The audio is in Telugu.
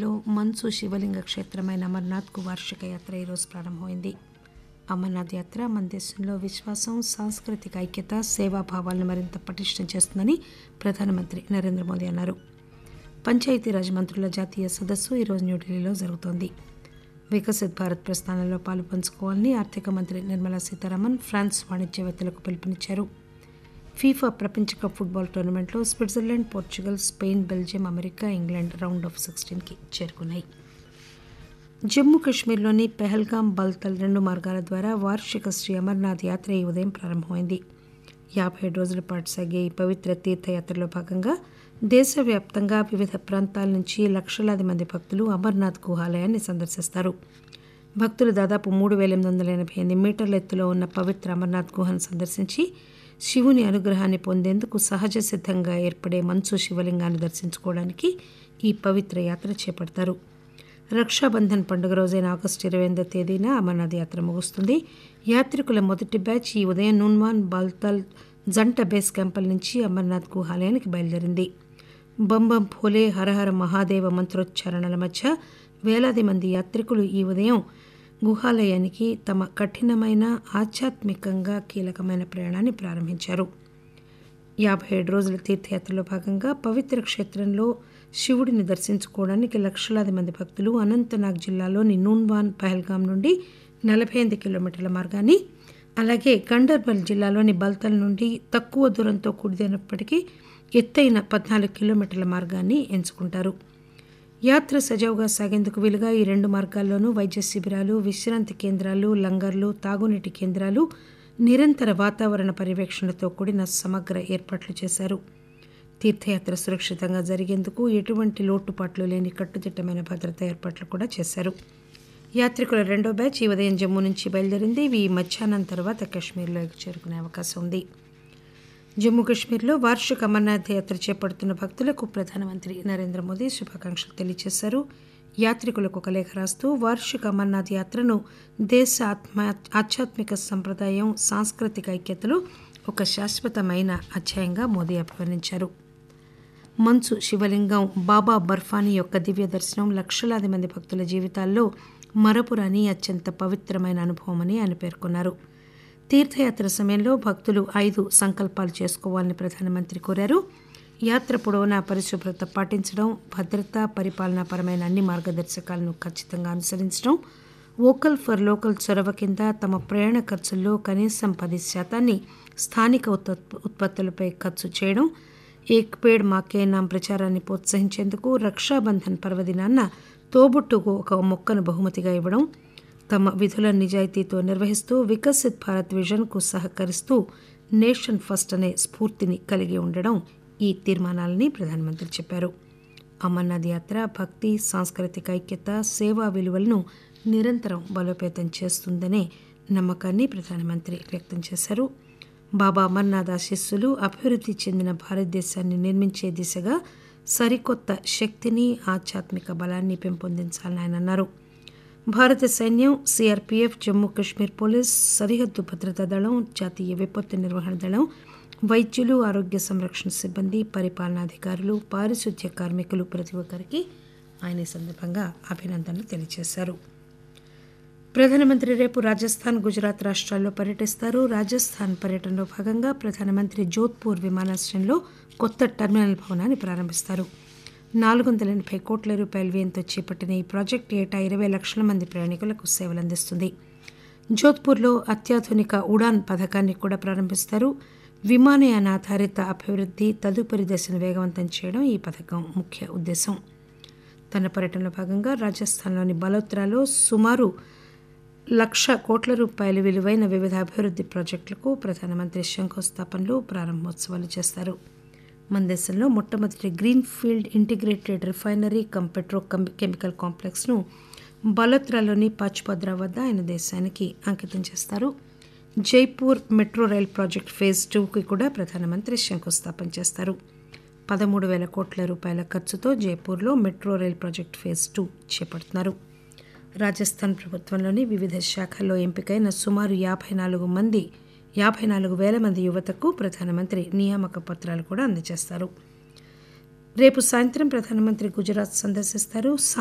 దేశంలో మంచు శివలింగ క్షేత్రమైన అమర్నాథ్కు వార్షిక యాత్ర ఈరోజు ప్రారంభమైంది అమర్నాథ్ యాత్ర మన దేశంలో విశ్వాసం సాంస్కృతిక ఐక్యత సేవాభావాలను మరింత పటిష్టం చేస్తుందని ప్రధానమంత్రి నరేంద్ర మోదీ అన్నారు పంచాయతీరాజ్ మంత్రుల జాతీయ సదస్సు ఈరోజు న్యూఢిల్లీలో జరుగుతోంది వికసిత్ భారత్ ప్రస్థానంలో పాలు పంచుకోవాలని ఆర్థిక మంత్రి నిర్మలా సీతారామన్ ఫ్రాన్స్ వాణిజ్యవేత్తలకు పిలుపునిచ్చారు ఫీఫా ప్రపంచ కప్ ఫుట్బాల్ టోర్నమెంట్లో Switzerland Portugal Spain Belgium America England round of సిక్స్టీన్కి చేరుకున్నాయి జమ్మూ కాశ్మీర్లోని పెహల్గాం బల్తల్ రెండు మార్గాల ద్వారా వార్షిక శ్రీ అమర్నాథ్ యాత్ర ఈ ఉదయం ప్రారంభమైంది యాభై ఏడు రోజుల పాటు సాగే ఈ పవిత్ర తీర్థయాత్రలో భాగంగా దేశవ్యాప్తంగా వివిధ ప్రాంతాల నుంచి లక్షలాది మంది భక్తులు అమర్నాథ్ గుహాలయాన్ని సందర్శిస్తారు భక్తులు దాదాపు మూడు వేల ఎనిమిది వందల ఎనభై ఎనిమిది మీటర్ల ఎత్తులో ఉన్న పవిత్ర అమర్నాథ్ గుహను సందర్శించి శివుని అనుగ్రహాన్ని పొందేందుకు సహజ సిద్ధంగా ఏర్పడే మంచు శివలింగాన్ని దర్శించుకోవడానికి ఈ పవిత్ర యాత్ర చేపడతారు రక్షాబంధన్ పండుగ రోజైన ఆగస్టు ఇరవై ఎనిమిదో తేదీన అమర్నాథ్ యాత్ర ముగుస్తుంది యాత్రికుల మొదటి బ్యాచ్ ఈ ఉదయం నూన్వాన్ బాల్తల్ జంట బేస్ క్యాంపుల నుంచి అమర్నాథ్ గుహాలయానికి బయలుదేరింది బంబం భోలే హరహర మహాదేవ మంత్రోచ్చారణల మధ్య వేలాది మంది యాత్రికులు ఈ ఉదయం గుహాలయానికి తమ కఠినమైన ఆధ్యాత్మికంగా కీలకమైన ప్రయాణాన్ని ప్రారంభించారు యాభై ఏడు రోజుల తీర్థయాత్రలో భాగంగా పవిత్ర క్షేత్రంలో శివుడిని దర్శించుకోవడానికి లక్షలాది మంది భక్తులు అనంతనాగ్ జిల్లాలోని నూన్వాన్ పహల్గాం నుండి నలభై ఎనిమిది కిలోమీటర్ల మార్గాన్ని అలాగే గండర్బల్ జిల్లాలోని బల్తల్ నుండి తక్కువ దూరంతో కూడినప్పటికీ ఎత్తైన పద్నాలుగు కిలోమీటర్ల మార్గాన్ని ఎంచుకుంటారు యాత్ర సజావుగా సాగేందుకు వీలుగా ఈ రెండు మార్గాల్లోనూ వైద్య శిబిరాలు విశ్రాంతి కేంద్రాలు లంగర్లు తాగునీటి కేంద్రాలు నిరంతర వాతావరణ పర్యవేక్షణతో కూడిన సమగ్ర ఏర్పాట్లు చేశారు తీర్థయాత్ర సురక్షితంగా జరిగేందుకు ఎటువంటి లోటుపాట్లు లేని కట్టుదిట్టమైన భద్రతా ఏర్పాట్లు కూడా చేశారు యాత్రికుల రెండో బ్యాచ్ ఈ ఉదయం జమ్మూ నుంచి బయలుదేరింది ఇవి మధ్యాహ్నం తర్వాత కాశ్మీర్లోకి చేరుకునే అవకాశం ఉంది జమ్మూ కాశ్మీర్లో వార్షిక అమర్నాథ్ యాత్ర చేపడుతున్న భక్తులకు ప్రధానమంత్రి నరేంద్ర మోదీ శుభాకాంక్షలు తెలియజేశారు యాత్రికులకు ఒక లేఖ రాస్తూ వార్షిక అమర్నాథ్ యాత్రను దేశ ఆత్మ ఆధ్యాత్మిక సంప్రదాయం సాంస్కృతిక ఐక్యతలో ఒక శాశ్వతమైన అధ్యాయంగా మోదీ అభివర్ణించారు మంచు శివలింగం బాబా బర్ఫానీ యొక్క దివ్య దర్శనం లక్షలాది మంది భక్తుల జీవితాల్లో మరపురాని అత్యంత పవిత్రమైన అనుభవమని ఆయన పేర్కొన్నారు తీర్థయాత్ర సమయంలో భక్తులు ఐదు సంకల్పాలు చేసుకోవాలని ప్రధానమంత్రి కోరారు యాత్ర పొడవునా పరిశుభ్రత పాటించడం భద్రత పరిపాలనాపరమైన అన్ని మార్గదర్శకాలను ఖచ్చితంగా అనుసరించడం వోకల్ ఫర్ లోకల్ చొరవ కింద తమ ప్రయాణ ఖర్చుల్లో కనీసం పది శాతాన్ని స్థానిక ఉత్పత్తులపై ఖర్చు చేయడం ఏక్ పేడ్ మాకే నామ్ ప్రచారాన్ని ప్రోత్సహించేందుకు రక్షాబంధన్ పర్వదినాన్న తోబుట్టుకు ఒక మొక్కను బహుమతిగా ఇవ్వడం తమ విధుల నిజాయితీతో నిర్వహిస్తూ వికసిత్ భారత్ విజన్కు సహకరిస్తూ నేషన్ ఫస్ట్ అనే స్ఫూర్తిని కలిగి ఉండడం ఈ తీర్మానాలని ప్రధానమంత్రి చెప్పారు అమర్నాథ్ యాత్ర భక్తి సాంస్కృతిక ఐక్యత సేవా విలువలను నిరంతరం బలోపేతం చేస్తుందనే నమ్మకాన్ని ప్రధానమంత్రి వ్యక్తం చేశారు బాబా అమర్నాథ్ ఆశీస్సులు అభివృద్ధి చెందిన భారతదేశాన్ని నిర్మించే దిశగా సరికొత్త శక్తిని ఆధ్యాత్మిక బలాన్ని పెంపొందించాలని ఆయన అన్నారు భారత సైన్యం సిఆర్పీఎఫ్ జమ్మూ కాశ్మీర్ పోలీస్ సరిహద్దు భద్రతా దళం జాతీయ విపత్తు నిర్వహణ దళం వైద్యులు ఆరోగ్య సంరక్షణ సిబ్బంది పరిపాలనాధికారులు పారిశుద్ధ్య కార్మికులు ప్రతి ఒక్కరికి ఆయన ఈ సందర్భంగా అభినందనలు తెలియజేశారు ప్రధానమంత్రి రేపు రాజస్థాన్ గుజరాత్ రాష్ట్రాల్లో పర్యటిస్తారు రాజస్థాన్ పర్యటనలో భాగంగా ప్రధానమంత్రి జోధ్పూర్ విమానాశ్రయంలో కొత్త టెర్మినల్ భవనాన్ని ప్రారంభిస్తారు నాలుగు వందల ఎనభై కోట్ల రూపాయల వ్యయంతో చేపట్టిన ఈ ప్రాజెక్టు ఏటా ఇరవై లక్షల మంది ప్రయాణికులకు సేవలందిస్తుంది జోధ్పూర్లో అత్యాధునిక ఉడాన్ పథకాన్ని కూడా ప్రారంభిస్తారు విమానయాన ఆధారిత అభివృద్ధి తదుపరి దశను వేగవంతం చేయడం ఈ పథకం ముఖ్య ఉద్దేశం తన పర్యటనలో భాగంగా రాజస్థాన్లోని బలోత్రాలో సుమారు లక్ష కోట్ల రూపాయల విలువైన వివిధ అభివృద్ధి ప్రాజెక్టులకు ప్రధానమంత్రి శంకుస్థాపనలు ప్రారంభోత్సవాలు చేస్తారు మన దేశంలో మొట్టమొదటి green field integrated refinery cum petrochemical కాంప్లెక్స్ను బలోత్రాలోని పాచ్పద్రా వద్ద ఆయన దేశానికి అంకితం చేస్తారు Jaipur metro rail project phase టూకి కూడా ప్రధానమంత్రి శంకుస్థాపన చేస్తారు పదమూడు వేల కోట్ల రూపాయల ఖర్చుతో జైపూర్లో metro rail project phase two చేపడుతున్నారు రాజస్థాన్ ప్రభుత్వంలోని వివిధ శాఖల్లో ఎంపికైన సుమారు యాభై నాలుగు మంది యాభై నాలుగు వేల మంది యువతకు ప్రధానమంత్రి నియామక పత్రాలు కూడా అందజేస్తారు రేపు సాయంత్రం ప్రధానమంత్రి గుజరాత్ సందర్శిస్తారు